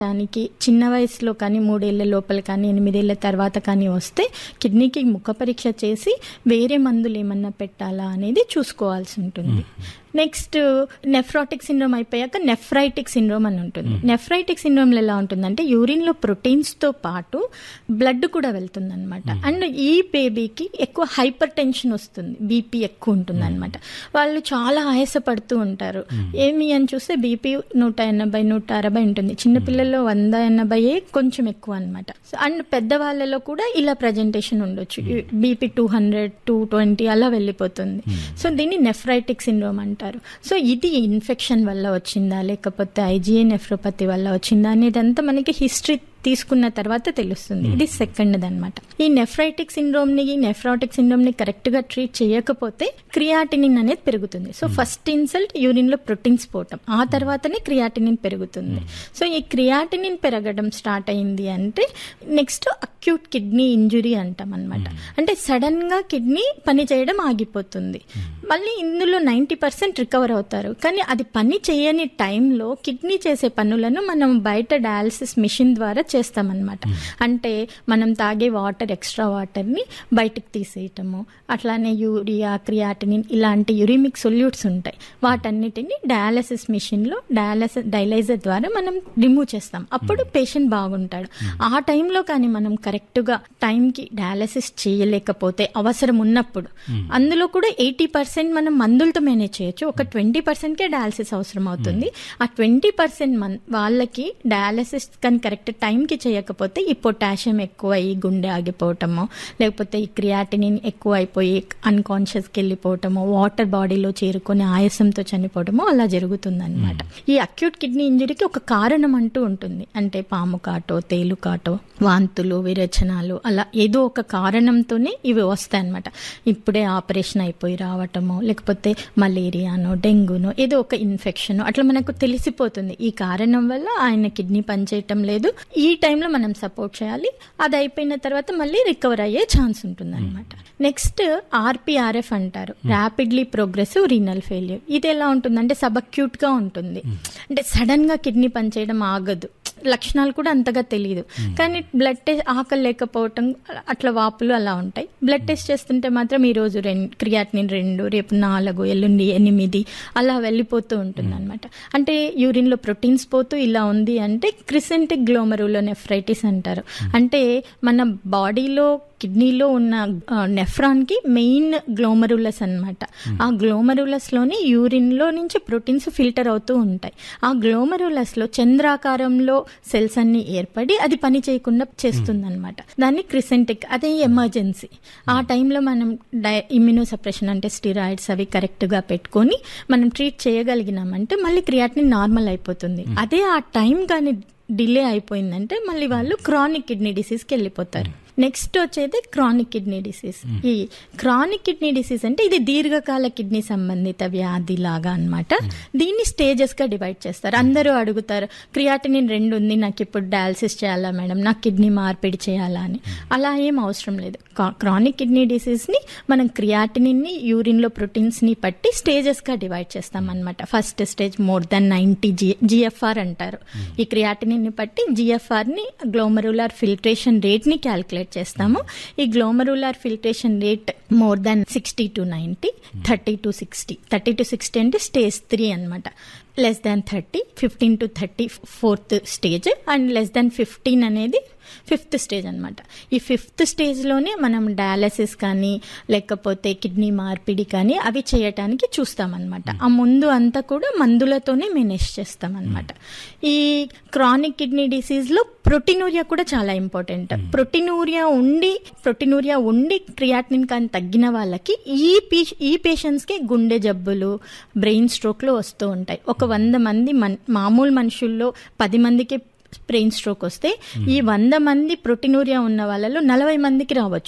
దానికి చిన్న వయసులో కానీ మూడేళ్ల లోపల కానీ ఎనిమిదేళ్ల తర్వాత కానీ వస్తే కిడ్నీకి ముఖ పరీక్ష చేసి వేరే మందులు ఏమన్నా పెట్టాలా అనేది చూసుకోవాల్సి ఉంటుంది నెక్స్ట్ నెఫ్రాటిక్ సిండ్రోమ్ అయిపోయాక నెఫ్రైటిక్ సిండ్రోమ్ అని ఉంటుంది నెఫ్రైటిక్ సిండ్రోమ్లో ఎలా ఉంటుందంటే యూరిన్లో ప్రోటీన్స్తో పాటు బ్లడ్ కూడా వెళ్తుంది అనమాట అండ్ ఈ బేబీకి ఎక్కువ హైపర్ టెన్షన్ వస్తుంది బీపీ ఎక్కువ ఉంటుంది అనమాట వాళ్ళు చాలా ఆయాసపడుతూ ఉంటారు ఏమి అని చూస్తే బీపీ నూట ఎనభై నూట అరవై ఉంటుంది చిన్నపిల్లల్లో వంద ఎనభైయే కొంచెం ఎక్కువ అనమాట అండ్ పెద్దవాళ్ళలో కూడా ఇలా ప్రజెంటేషన్ ఉండొచ్చు BP two hundred two twenty అలా వెళ్ళిపోతుంది సో దీన్ని నెఫ్రైటిక్ సిండ్రోమ్ అంటారు సో ఇది ఇన్ఫెక్షన్ వల్ల వచ్చిందా లేకపోతే ఐజీఏ నెఫ్రోపతి వల్ల వచ్చిందా అనేదంతా మనకి హిస్టరీ తీసుకున్న తర్వాత తెలుస్తుంది ఇది సెకండ్ అనమాట ఈ నెఫ్రైటిక్ సిండ్రోమ్ ని నెఫ్రాటిక్ సిండ్రోమ్ ని కరెక్ట్ గా ట్రీట్ చేయకపోతే క్రియాటినిన్ అనేది పెరుగుతుంది సో ఫస్ట్ ఇన్సల్ట్ యూరిన్ లో ప్రోటీన్స్ పోవటం ఆ తర్వాతనే క్రియాటినిన్ పెరుగుతుంది సో ఈ క్రియాటినిన్ పెరగడం స్టార్ట్ అయింది అంటే నెక్స్ట్ అక్యూట్ కిడ్నీ ఇంజురీ అంటాం అనమాట అంటే సడన్ గా కిడ్నీ పని చేయడం ఆగిపోతుంది మళ్ళీ ఇందులో నైంటీ పర్సెంట్ రికవర్ అవుతారు కానీ అది పని చేయని టైంలో కిడ్నీ చేసే పనులను మనం బయట డయాలసిస్ మిషన్ ద్వారా చేస్తామన్నమాట అంటే మనం తాగే వాటర్ ఎక్స్ట్రా వాటర్ని బయటకు తీసేయటము అట్లానే యూరియా క్రియాటినిన్ ఇలాంటి యురిమిక్ సొల్యూట్స్ ఉంటాయి వాటన్నిటిని డయాలసిస్ మిషన్లో డయాలసిస్ డైలైజర్ ద్వారా మనం రిమూవ్ చేస్తాం అప్పుడు పేషెంట్ బాగుంటాడు ఆ టైంలో కానీ మనం కరెక్ట్గా టైంకి డయాలసిస్ చేయలేకపోతే అవసరం ఉన్నప్పుడు అందులో కూడా ఎయిటీ పర్సెంట్ మనం మందులతో మేనేజ్ చేయొచ్చు ఒక ట్వంటీ పర్సెంట్కే డయాలసిస్ అవసరం అవుతుంది ఆ ట్వంటీ పర్సెంట్ మన్ వాళ్ళకి డయాలసిస్ కానీ కరెక్ట్ టైంకి చేయకపోతే ఈ పొటాషియం ఎక్కువ అయ్యి గుండె ఆగిపోవటము లేకపోతే ఈ క్రియాటినిన్ ఎక్కువ అయిపోయి అన్కాన్షియస్కి వెళ్ళిపోవటము వాటర్ బాడీలో చేరుకొని ఆయాసంతో చనిపోవటము అలా జరుగుతుంది అనమాట ఈ అక్యూట్ కిడ్నీ ఇంజరీకి ఒక కారణం అంటూ ఉంటుంది అంటే పాము కాటో తేలు కాటో వాంతులు విరేచనాలు అలా ఏదో ఒక కారణంతోనే ఇవి వస్తాయి అనమాట ఇప్పుడే ఆపరేషన్ అయిపోయి రావటము లేకపోతే మలేరియానో డెంగ్యూనో ఏదో ఒక ఇన్ఫెక్షన్ అట్లా మనకు తెలిసిపోతుంది ఈ కారణం వల్ల ఆయన కిడ్నీ పనిచేయటం లేదు ఈ టైంలో మనం సపోర్ట్ చేయాలి అది అయిపోయిన తర్వాత మళ్ళీ రికవర్ అయ్యే ఛాన్స్ ఉంటుంది అనమాట నెక్స్ట్ ఆర్పిఆర్ఎఫ్ అంటారు ర్యాపిడ్లీ ప్రోగ్రెసివ్ రీనల్ ఫెయిల్యూర్ ఇది ఎలా ఉంటుందంటే సబక్యూట్ గా ఉంటుంది అంటే సడన్ గా కిడ్నీ పనిచేయడం ఆగదు లక్షణాలు కూడా అంతగా తెలియదు కానీ బ్లడ్ టెస్ట్ ఆకలి లేకపోవటం అట్లా వాపులు అలా ఉంటాయి బ్లడ్ టెస్ట్ చేస్తుంటే మాత్రం ఈ రోజు రెండు క్రియాటినిన్ రెండు రేపు నాలుగు ఎల్లుండి ఎనిమిది అలా వెళ్ళిపోతూ ఉంటుంది అనమాట అంటే యూరిన్లో ప్రోటీన్స్ పోతూ ఇలా ఉంది అంటే క్రిసెంటిక్ గ్లోమరులో నెఫ్రైటిస్ అంటారు అంటే మన బాడీలో కిడ్నీలో ఉన్న నెఫ్రాన్ కి మెయిన్ గ్లోమరులస్ అనమాట ఆ గ్లోమరులస్ లోని యూరిన్ లో నుంచి ప్రోటీన్స్ ఫిల్టర్ అవుతూ ఉంటాయి ఆ గ్లోమరులస్ లో చంద్రాకారంలో సెల్స్ అన్ని ఏర్పడి అది పని చేయకుండా చేస్తుంది అనమాట దాన్ని క్రిసెంటిక్ అదే ఎమర్జెన్సీ ఆ టైంలో మనం డై ఇమ్యూనో సప్రెషన్ అంటే స్టిరాయిడ్స్ అవి కరెక్ట్ గా పెట్టుకొని మనం ట్రీట్ చేయగలిగినామంటే మళ్ళీ క్రియాటిన్ నార్మల్ అయిపోతుంది అదే ఆ టైం కానీ డిలే అయిపోయిందంటే మళ్ళీ వాళ్ళు క్రానిక్ కిడ్నీ డిసీజ్కి వెళ్ళిపోతారు నెక్స్ట్ వచ్చేది క్రానిక్ కిడ్నీ డిసీజ్ ఈ క్రానిక్ కిడ్నీ డిసీజ్ అంటే ఇది దీర్ఘకాల కిడ్నీ సంబంధిత వ్యాధి లాగా అనమాట దీన్ని స్టేజెస్ గా డివైడ్ చేస్తారు అందరూ అడుగుతారు క్రియాటినిన్ రెండు ఉంది నాకు ఇప్పుడు డయాలసిస్ చేయాలా మేడం నాకు కిడ్నీ మార్పిడి చేయాలా అని అలా ఏం అవసరం లేదు క్రానిక్ కిడ్నీ డిసీజ్ ని మనం క్రియాటినిన్ ని యూరిన్ లో ప్రోటీన్స్ ని పట్టి స్టేజెస్ గా డివైడ్ చేస్తాం అనమాట first stage more than ninety G GFR అంటారు ఈ క్రియాటినిన్ ని పట్టి జిఎఫ్ఆర్ ని గ్లోమరులార్ ఫిల్ట్రేషన్ రేట్ ని క్యాల్కులేట్ చేస్తాము ఈ glomerular filtration rate more than sixty to ninety thirty to sixty thirty to sixty అంటే స్టేజ్ త్రీ అనమాట less than thirty fifteen to thirty fourth stage and less than fifteen అనేది fifth stage అనమాట ఈ fifth స్టేజ్లోనే మనం dialysis కానీ లేకపోతే kidney మార్పిడి కానీ అవి చేయటానికి చూస్తామన్నమాట ఆ ముందు అంతా కూడా మందులతోనే మేనేజ్ చేస్తామన్నమాట ఈ క్రానిక్ కిడ్నీ డిసీజ్లో ప్రోటీనూరియా కూడా చాలా ఇంపార్టెంట్ ప్రోటీనూరియా ఉండి ప్రోటీనూరియా ఉండి క్రియాటినిన్ కానీ తగ్గిన వాళ్ళకి ఈ పీ ఈ పేషెంట్స్కి గుండె జబ్బులు బ్రెయిన్ స్ట్రోక్లు వస్తూ ఉంటాయి ఒక వంద మంది మన్ మామూలు మనుషుల్లో పది మందికి బ్రెయిన్ స్ట్రోక్ వస్తే ఈ వంద మంది ప్రోటీనూరియా ఉన్న వాళ్ళలో నలభై మందికి రావచ్చు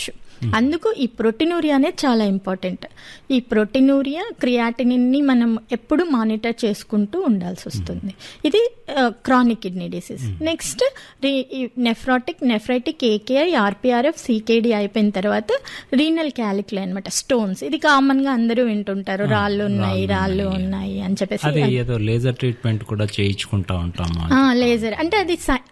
అందుకు ఈ ప్రోటీనూరియా అనేది చాలా ఇంపార్టెంట్ ఈ ప్రోటీనూరియా క్రియాటినిన్ని మనం ఎప్పుడు మానిటర్ చేసుకుంటూ ఉండాల్సి వస్తుంది ఇది chronic kidney disease next nephrotic nephritic AKI RPRF CKD అయిపోయిన తర్వాత రీనల్ క్యాలిక్యులే అనమాట స్టోన్స్ ఇది కామన్ గా అందరూ వింటుంటారు రాళ్ళు ఉన్నాయి రాళ్ళు ఉన్నాయి అని చెప్పేసి అది ఏదో లేజర్ ట్రీట్మెంట్ కూడా చేయించుకుంటా ఉంటాము ఆ, లేజర్ అంటే అది